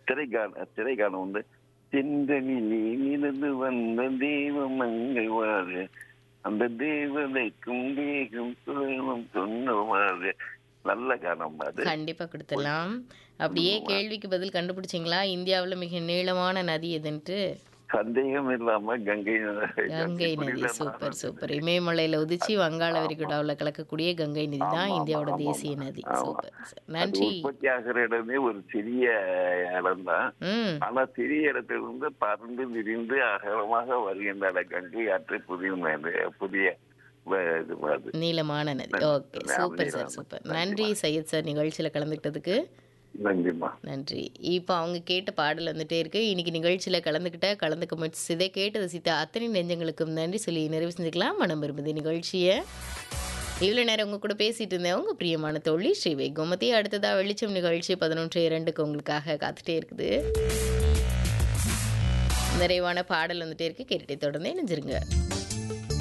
திரைக்கான திரைக்காலம் வந்து செந்தனிலே மிதந்து வந்த தெய்வம் அங்கே வாரு அந்த தேவதைக்கும் தேகம் சுழலும் சொன்னவாறு நல்ல காலம் அது கண்டிப்பா கொடுத்துடலாம் அப்படியே கேள்விக்கு பதில் கண்டுபிடிச்சிங்களா இந்தியாவுல மிக நீளமான நதி எதுன்ட்டு சந்தேகம் இல்லாம கங்கை கங்கை நதி சூப்பர் சூப்பர் இமயமலையில உதிச்சு வங்காள விரிகுடாவுல கலக்கக்கூடிய கங்கை நதி தான் இந்தியாவோட தேசிய நதி சூப்பர் நன்றி உற்பத்தி ஆகிற இடமே ஒரு சிறிய இடம் தான் ம் ஆனா சிறிய இடத்திலிருந்து பறந்து விரிந்து அகலமாக வருகின்ற கங்கை ஆற்று புதிய மேடு- புதிய வ- இது அது நீளமான நதி ஓகே சூப்பர் சார் சூப்பர் நன்றி சையத் சார் நிகழ்ச்சியில் கலந்துக்கிட்டதுக்கு நன்றிம்மா நன்றி இப்போ அவங்க கேட்ட பாடல் வந்துட்டே இருக்கு இன்னைக்கு நிகழ்ச்சியில் கலந்துக்கிட்ட கலந்துக்க முயற்சி இதை கேட்டு ரசித்த அத்தனை நெஞ்சங்களுக்கும் நன்றி சொல்லி நிறைவு செஞ்சுக்கலாம் மனம் விரும்புது நிகழ்ச்சியை இவ்வளோ நேரம் உங்க கூட பேசிட்டு இருந்தேன் உங்க பிரியமான தோழி ஸ்ரீவை கோமதி அடுத்ததா வெளிச்சம் நிகழ்ச்சி பதினொன்று இரண்டுக்கு உங்களுக்காக காத்துட்டே இருக்குது நிறைவான பாடல் வந்துட்டே இருக்கு கேட்டுட்டே தொடர்ந்து இணைஞ்சிருங்க